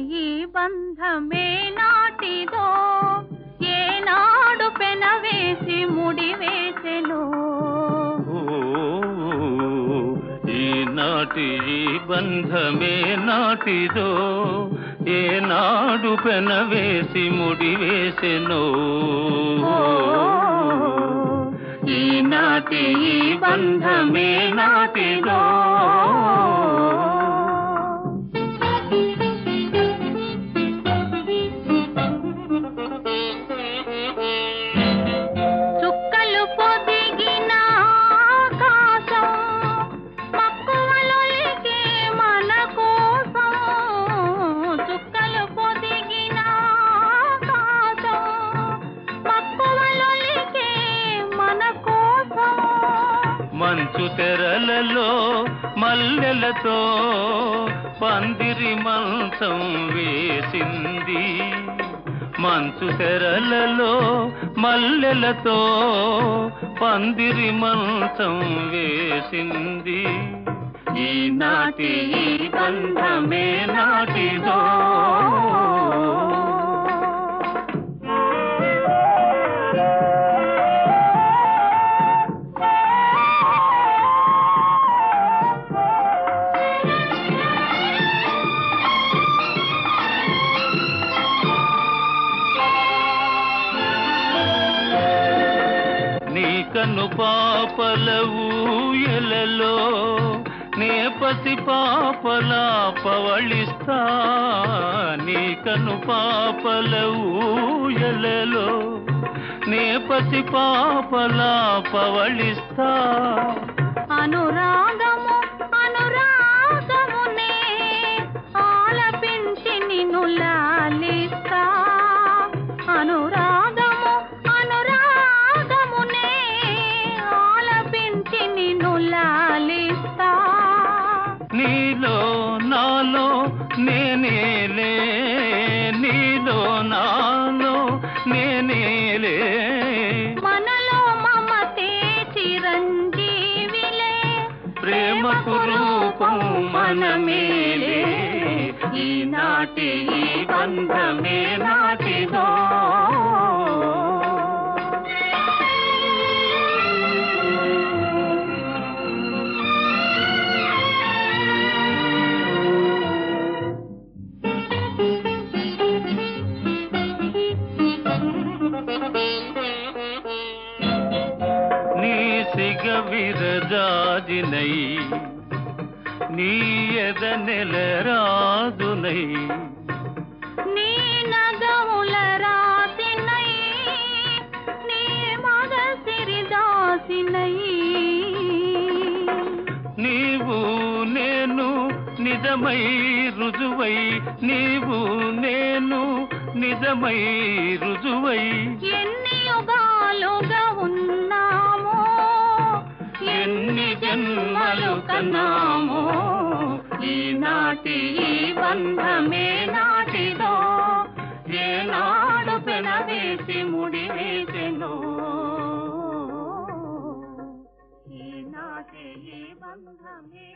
ఈ బంధమే నాటిదో ఏనాడు పెనవేసి ముడి వేసెను ఓ, ఈనాటి ఈ బంధమే నాటిదో ఏనాడు పెనవేసి ముడివేసెనో ఈనాటి ఈ బంధమే నాటిదో చుక్కలు పొదిగిన ఆకాశం మక్కువలొలికే మన కోసం చుక్కలు పొదిగిన ఆకాశం మక్కువలొలికే మన కోసం మంచు తెరలలో మల్లెలతో పందిరి మంచం వేసింది మంచు తెరలలో మల్లెలతో పందిరి మంచం వేసింది ఈనాటి ఈ బంధమే నాటిదో నీ కన్ను పాపల ఊయలలో నే పసి పాపల పవళిస్తా నీ కన్ను పాపల ఊయలలో నే పసి పాపల పవళిస్తా అనురాగము అనురాగమునే ఆలపించి నిన్ను లాలిస్తా అనురాగము అనురాగమునే ఆలపించి నిన్ను లాలిస్తా నీలో నాలో నేనేలే నీలో నాలో నేనేలే మనలో మమతే చిరంజీవిలే ప్రేమకు రూపం మనమేలే ఈనాటి ఈ బంధమే నాటిదో నీ సిగ విరజాజినై నీ ఎద నెల రాజునై నీ నగముల రాసినై నీ మగ సిరిదాసినై నీవు నేను నిజమై రుజువై నీవు నేను నిజమై రుజువై ఎన్ని యుగాలుగా ఉన్నామో ఎన్ని జన్మలు కన్నామో ఈనాటి ఈ బంధమే నాటిదో ఏనాడు పెనవేసి ముడి వేసెనో ఈనాటి ఈ బంధమే